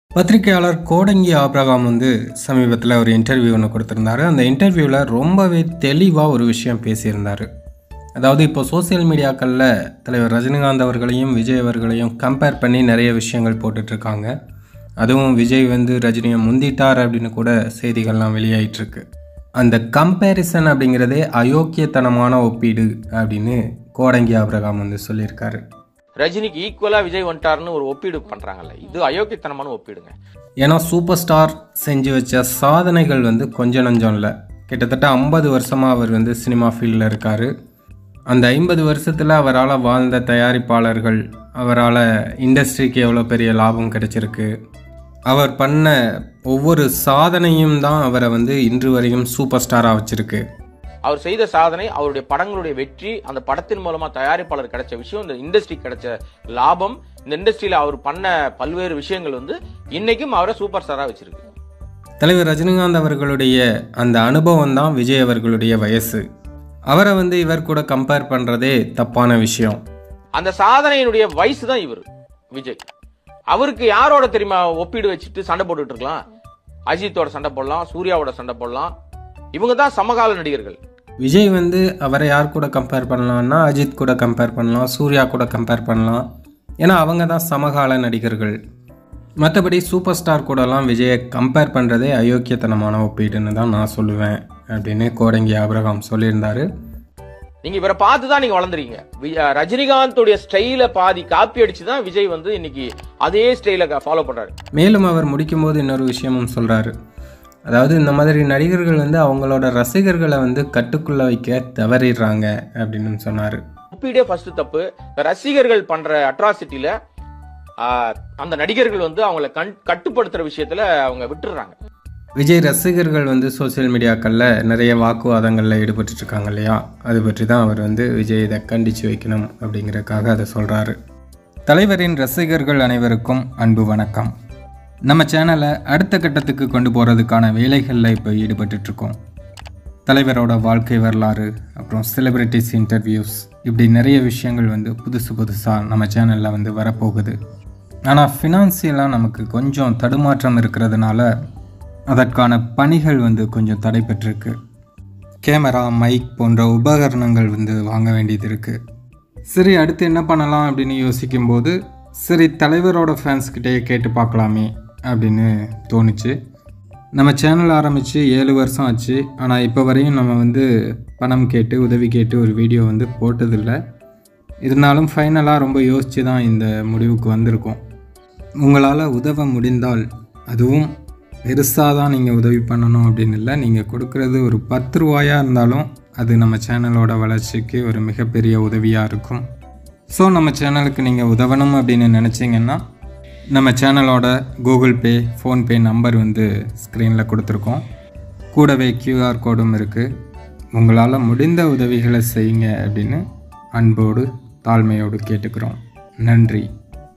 பத்திரிகையாளர் கோடங்கி ஆப்ரகாம் வந்து சமீபத்தில் ஒரு இன்டர்வியூ ஒன்று கொடுத்துருந்தாரு அந்த இன்டர்வியூவில் ரொம்பவே தெளிவாக ஒரு விஷயம் பேசியிருந்தார் அதாவது இப்போ சோஷியல் மீடியாக்களில் தலைவர் ரஜினிகாந்த் அவர்களையும் விஜய் அவர்களையும் கம்பேர் பண்ணி நிறைய விஷயங்கள் போட்டுட்ருக்காங்க அதுவும் விஜய் வந்து ரஜினியை முந்திட்டார் அப்படின்னு கூட செய்திகள்லாம் வெளியாயிட்டிருக்கு அந்த கம்பேரிசன் அப்படிங்கிறதே அயோக்கியத்தனமான ஒப்பீடு அப்படின்னு கோடங்கி ஆப்ரகாம் வந்து சொல்லியிருக்காரு ரஜினிக்கு ஈக்குவலா விஜய் வந்துட்டாருன்னு ஒரு ஒப்பீடு பண்றாங்கல்ல இது அயோக்கியத்தனமான ஒப்பீடுங்க ஏன்னா சூப்பர் ஸ்டார் செஞ்சு வச்ச சாதனைகள் வந்து கொஞ்ச நஞ்சம் இல்லை கிட்டத்தட்ட ஐம்பது வருஷமாக அவர் வந்து சினிமா ஃபீல்டில் இருக்கார் அந்த ஐம்பது வருஷத்தில் அவரால் வாழ்ந்த தயாரிப்பாளர்கள் அவரால் இண்டஸ்ட்ரிக்கு எவ்வளோ பெரிய லாபம் கிடைச்சிருக்கு அவர் பண்ண ஒவ்வொரு சாதனையும் தான் அவரை வந்து இன்று வரையும் சூப்பர் ஸ்டாராக வச்சுருக்கு அவர் செய்த சாதனை அவருடைய படங்களுடைய வெற்றி அந்த படத்தின் மூலமா தயாரிப்பாளர் கிடைச்ச விஷயம் இந்த இண்டஸ்ட்ரி கிடைச்ச லாபம் இந்த இண்டஸ்ட்ரியில அவர் பண்ண பல்வேறு விஷயங்கள் வந்து இன்னைக்கும் அவரை சூப்பர் ஸ்டாரா வச்சிருக்கு தலைவர் ரஜினிகாந்த் அவர்களுடைய அந்த அனுபவம் தான் விஜய் அவர்களுடைய வயசு அவரை வந்து இவர் கூட கம்பேர் பண்ணுறதே தப்பான விஷயம் அந்த சாதனையினுடைய வயசு தான் இவர் விஜய் அவருக்கு யாரோட தெரியுமா ஒப்பீடு வச்சுட்டு சண்டை போட்டுட்டு இருக்கலாம் அஜித்தோட சண்டை போடலாம் சூர்யாவோட சண்டை போடலாம் இவங்க தான் சமகால நடிகர்கள் விஜய் வந்து அவரை யார் கூட கம்பேர் பண்ணலாம்னா அஜித் கூட கம்பேர் பண்ணலாம் சூர்யா கூட கம்பேர் பண்ணலாம் ஏன்னா அவங்க தான் சமகால நடிகர்கள் மற்றபடி சூப்பர் ஸ்டார் கூடலாம் விஜயை கம்பேர் பண்ணுறதே அயோக்கியத்தனமான ஒப்பீடுன்னு தான் நான் சொல்லுவேன் அப்படின்னு கோடங்கி ஆபிரகாம் சொல்லியிருந்தாரு நீங்க இவரை பார்த்து தான் நீங்க வளர்ந்துறீங்க வி- அஹ் ரஜினிகாந்தோடைய ஸ்டைல பாதி காப்பி அடிச்சு தான் விஜய் வந்து இன்னைக்கு அதே ஸ்டைல ஃபாலோ பண்றாரு மேலும் அவர் முடிக்கும்போது இன்னொரு விஷயமும் சொல்கிறாரு அதாவது இந்த மாதிரி நடிகர்கள் வந்து அவங்களோட ரசிகர்களை வந்து கட்டுக்குள்ளே வைக்க தவறிடுறாங்க அப்படின்னு சொன்னார் ஒப்பீடே ஃபர்ஸ்ட் தப்பு ரசிகர்கள் பண்ற அட்ராசிட்டில அந்த நடிகர்கள் வந்து அவங்கள கண் கட்டுப்படுத்துற விஷயத்துல அவங்க விட்டுறாங்க விஜய் ரசிகர்கள் வந்து சோஷியல் மீடியாக்களில் நிறைய வாக்குவாதங்களில் ஈடுபட்டுட்டு இருக்காங்க இல்லையா அது பற்றி தான் அவர் வந்து விஜய் இதை கண்டித்து வைக்கணும் அப்படிங்கிறதுக்காக அதை சொல்கிறாரு தலைவரின் ரசிகர்கள் அனைவருக்கும் அன்பு வணக்கம் நம்ம சேனலை அடுத்த கட்டத்துக்கு கொண்டு போகிறதுக்கான வேலைகளில் இப்போ ஈடுபட்டுட்ருக்கோம் தலைவரோட வாழ்க்கை வரலாறு அப்புறம் செலிபிரிட்டிஸ் இன்டர்வியூஸ் இப்படி நிறைய விஷயங்கள் வந்து புதுசு புதுசாக நம்ம சேனலில் வந்து வரப்போகுது ஆனால் ஃபினான்சியலாக நமக்கு கொஞ்சம் தடுமாற்றம் இருக்கிறதுனால அதற்கான பணிகள் வந்து கொஞ்சம் தடைபெற்றிருக்கு கேமரா மைக் போன்ற உபகரணங்கள் வந்து வாங்க வேண்டியது இருக்குது சரி அடுத்து என்ன பண்ணலாம் அப்படின்னு யோசிக்கும்போது சரி தலைவரோட ஃபேன்ஸ்கிட்டயே கேட்டு பார்க்கலாமே அப்படின்னு தோணுச்சு நம்ம சேனல் ஆரம்பித்து ஏழு வருஷம் ஆச்சு ஆனால் இப்போ வரையும் நம்ம வந்து பணம் கேட்டு உதவி கேட்டு ஒரு வீடியோ வந்து போட்டதில்லை இருந்தாலும் ஃபைனலாக ரொம்ப யோசித்து தான் இந்த முடிவுக்கு வந்திருக்கோம் உங்களால் உதவ முடிந்தால் அதுவும் பெருசாக தான் நீங்கள் உதவி பண்ணணும் அப்படின்னு இல்லை நீங்கள் கொடுக்குறது ஒரு பத்து ரூபாயாக இருந்தாலும் அது நம்ம சேனலோட வளர்ச்சிக்கு ஒரு மிகப்பெரிய உதவியாக இருக்கும் ஸோ நம்ம சேனலுக்கு நீங்கள் உதவணும் அப்படின்னு நினச்சிங்கன்னா நம்ம சேனலோட கூகுள் பே ஃபோன்பே நம்பர் வந்து ஸ்க்ரீனில் கொடுத்துருக்கோம் கூடவே கியூஆர் கோடும் இருக்குது உங்களால் முடிந்த உதவிகளை செய்யுங்க அப்படின்னு அன்போடு தாழ்மையோடு கேட்டுக்கிறோம் நன்றி